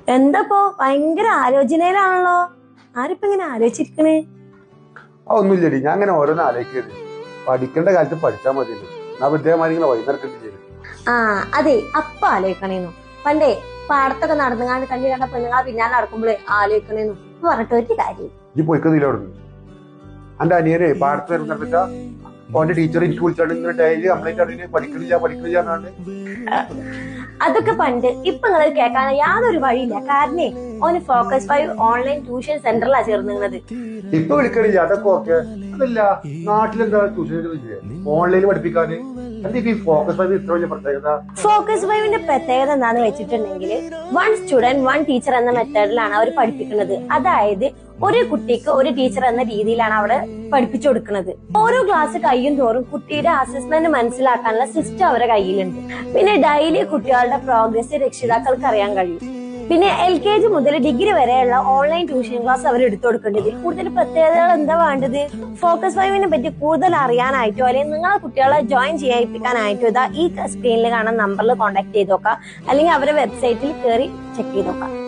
എന്താപ്പോ ഭയങ്കര ആലോചനയിലാണല്ലോ ആരിപ്പോ ഇങ്ങനെ ആലോചിച്ചിരിക്കണേ ആ ഒന്നുമില്ലടി ഞാൻ അങ്ങനെ ഓരോന്ന് ആലോചിക്കരുത് പഠിക്കേണ്ട കാലത്ത് പഠിച്ചാൽ മതി എന്നാ വിദ്യമാരി ഇങ്ങനെ വൈകുന്നേരം ചെയ്യും ആ അതെ അപ്പ ആലോചിക്കണേന്നു പണ്ടേ പാടത്തൊക്കെ നടന്നുകാണ്ട് കണ്ടി കണ്ട പെണ്ണുങ്ങളെ പിന്നാലെ നടക്കുമ്പോഴേ ആലോചിക്കണേന്നു എന്ന് പറഞ്ഞിട്ട് ഒരു കാര്യം ഈ പോയിക്കുന്നില്ല അവിടുന്ന് എന്റെ അനിയനെ പാടത്ത് വരുന്ന ഓന്റെ ടീച്ചർ എനിക്ക് വിളിച്ചാണ്ട് ഇങ്ങനെ ഡെയിലി കംപ്ലൈന്റ് ആണ് പഠിക്കണില്ല പഠിക്കണില്ല എന്നാണ്ട് അതൊക്കെ പണ്ട് ഇപ്പൊ നിങ്ങൾ കേൾക്കാൻ യാതൊരു വഴിയില്ല കാരണേ ഓന് ഫോക്കസ് ഫൈവ് ഓൺലൈൻ ട്യൂഷൻ സെന്ററിലാ ചേർന്നുള്ളത് ഇപ്പൊ വിളിക്കണില്ല അതൊക്കെ ഓക്കെ അതല്ല നാട്ടിലെന്താ ട്യൂഷൻ ഓൺലൈനിൽ പഠിപ്പിക്കാന് എന്താ ഈ ഫോക്കസ് ഫൈവ് ഇത്ര വലിയ പ്രത്യേകത ഫോക്കസ് ഫൈവിന്റെ പ്രത്യേകത എന്താന്ന് വെച്ചിട്ടുണ്ടെങ്കിൽ വൺ സ്റ്റുഡന്റ് വൺ ടീച്ചർ എന്ന മെത്തേഡിലാണ് അവർ പഠിപ്പിക്കുന്നത് അതായത് ഒരു കുട്ടിക്ക് ഒരു ടീച്ചർ എന്ന രീതിയിലാണ് അവിടെ പഠിപ്പിച്ചു കൊടുക്കുന്നത് ഓരോ ക്ലാസ് കഴിയും തോറും കുട്ടിയുടെ അസസ്മെന്റ് മനസ്സിലാക്കാനുള്ള സിസ്റ്റം അവരുടെ കയ്യിലുണ്ട് പിന്നെ ഡെയിലി കുട്ടികളുടെ പ്രോഗ്രസ് രക്ഷിതാക്കൾക്ക് അറിയാൻ കഴിയും പിന്നെ എൽ കെ ജി മുതൽ ഡിഗ്രി വരെയുള്ള ഓൺലൈൻ ട്യൂഷൻ ക്ലാസ് അവർ എടുത്തു കൊടുക്കേണ്ടത് ഇതിൽ കൂടുതൽ പ്രത്യേകതകൾ എന്താ വേണ്ടത് ഫോക്കസ് ഫൈവിനെ പറ്റി കൂടുതൽ അറിയാനായിട്ടോ അല്ലെങ്കിൽ നിങ്ങളെ കുട്ടികളെ ജോയിൻ ചെയ്യിപ്പിക്കാനായിട്ടോ ഇതാ ഈ സ്ക്രീനിൽ കാണുന്ന നമ്പറിൽ കോൺടാക്ട് ചെയ്ത് നോക്കാം അല്ലെങ്കിൽ അവരുടെ വെബ്സൈറ്റിൽ കയറി ചെക്ക് ചെയ്ത് നോക്കാം